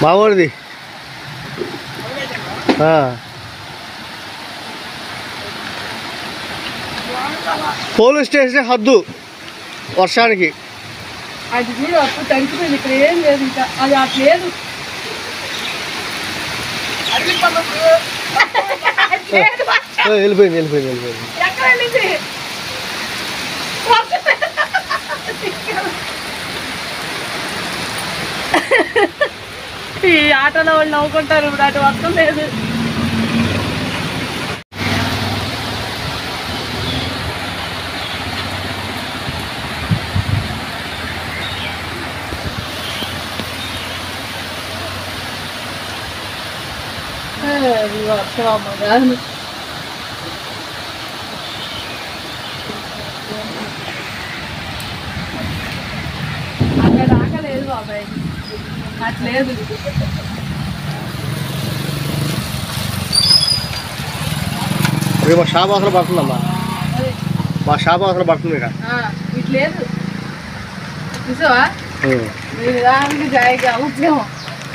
మావాడిది ఆ. Police station హద్దు వర్షానికి అది చూడు అప్పుడు తడిచిపోయింది ఇక్కడ ఏం లేదు ఇంకా అది అట్లా లేదు లేదు బా. ఏ, వెళ్ళిపోయింది వెళ్ళిపోయింది వెళ్ళిపోయింది ఎక్కడ వెళ్ళింది ఈ ఆటోలో వాళ్ళు నవ్వుకుంటారు ఇప్పుడు అటు వర్షం లేదు వర్షం అమ్మగా అక్కడ దాకా లేదు బాబాయ్ అట్లేదు ఇది మా షాప్ అవసరం పడుతుందమ్మా మా షాప్ అవసరం పడుతుంది ఇక్కడ ఇటు లేదు చూసావా మీరు దానికి జాయిగా ఉద్యమం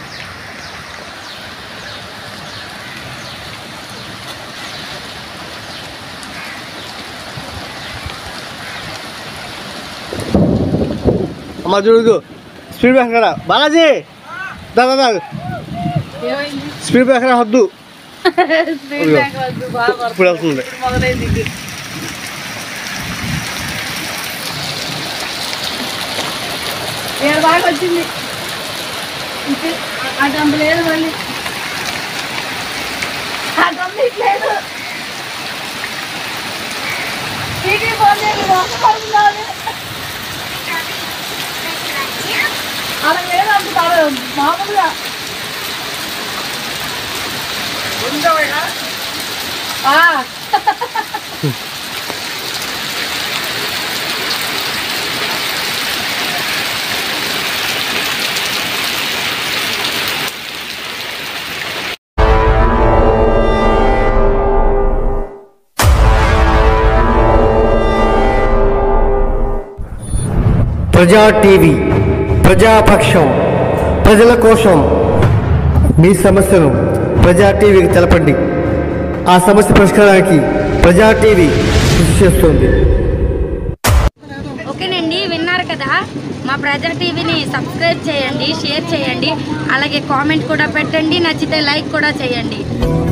అమ్మ చూడు స్పీడ్ బ్రేకర్ బాలాజీ దా దా, దా ఏమైంది స్పీడ్ బ్రేకర్ హద్దు స్పీడ్ బ్రేక్ వద్దు బాగా వర్షం. ఇప్పుడు వెళ్తుంది. ఇప్పుడు మొదలైంది ఇది. ఏడు బాగా వచ్చింది ఇది అటు అంత లేదు మళ్ళీ అటు అంత ఇటు లేదు టీవీ ఫోన్ చేసి వర్షం పడుతున్నాను అలా లేదు అంత కాదు మామూలుగా ఆ. ప్రజా టీవీ ప్రజాపక్షం ప్రజల కోసం మీ సమస్యను ప్రజా టీవీకి తెలపండి ఆ సమస్య పరిష్కారానికి ప్రజా టీవీ కృషి చేస్తుంది ఓకేనండి విన్నారు కదా మా ప్రజా టీవీని సబ్స్క్రైబ్ చేయండి షేర్ చేయండి అలాగే కామెంట్ కూడా పెట్టండి నచ్చితే లైక్ కూడా చేయండి